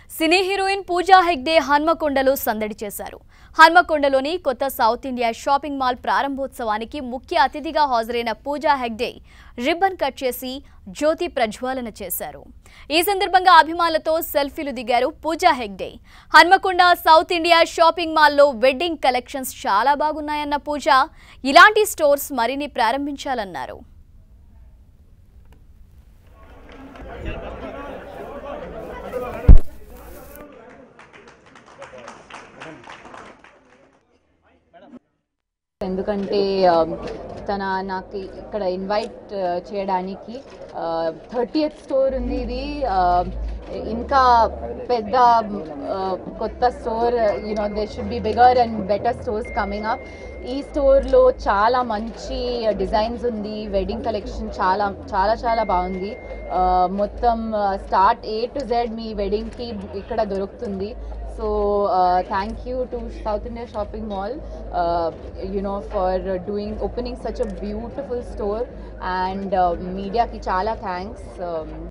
సినీ heroine పూజా హెగ్డే హన్మకొండలో సందడి చేశారు హన్మకొండలోని కొత్త సౌత్ ఇండియా షాపింగ్ మాల్ ప్రారంభోత్సవానికి ముఖ్య అతిథిగా హాజరైన పూజా హెగ్డే రిబ్బన్ కట్ చేసి జ్యోతి ప్రజ్వాలన చేశారు ఈ సందర్భంగా అభిమానులతో సెల్ఫీలు దిగారు Pooja Hegde Hanamkonda South India shopping మాల్లో వెడ్డింగ్ కలెక్షన్స్ చాలా బాగున్నాయన్న పూజ ఇలాంటి స్టోర్స్ మరిన్ని ప్రారంభించాలన్నారు ఎందుకంటే ఆ, తన నాకు ఇక్కడ ఇన్వైట్ చేయడానికి థర్టీయత్ స్టోర్ ఉంది ఇది ఆ, ఇంకా పెద్ద ఆ, కొత్త store you know they should be bigger and better stores coming up ఈ స్టోర్లో చాలా మంచి డిజైన్స్ ఉంది వెడ్డింగ్ కలెక్షన్ చాలా చాలా చాలా బాగుంది ఆ, మొత్తం స్టార్ట్ ఏ టు జెడ్ మీ వెడ్డింగ్కి ఇక్కడ దొరుకుతుంది so thank you to South India shopping mall you know for uh, doing opening such a beautiful store and uh, మీడియాకి చాలా థ్యాంక్స్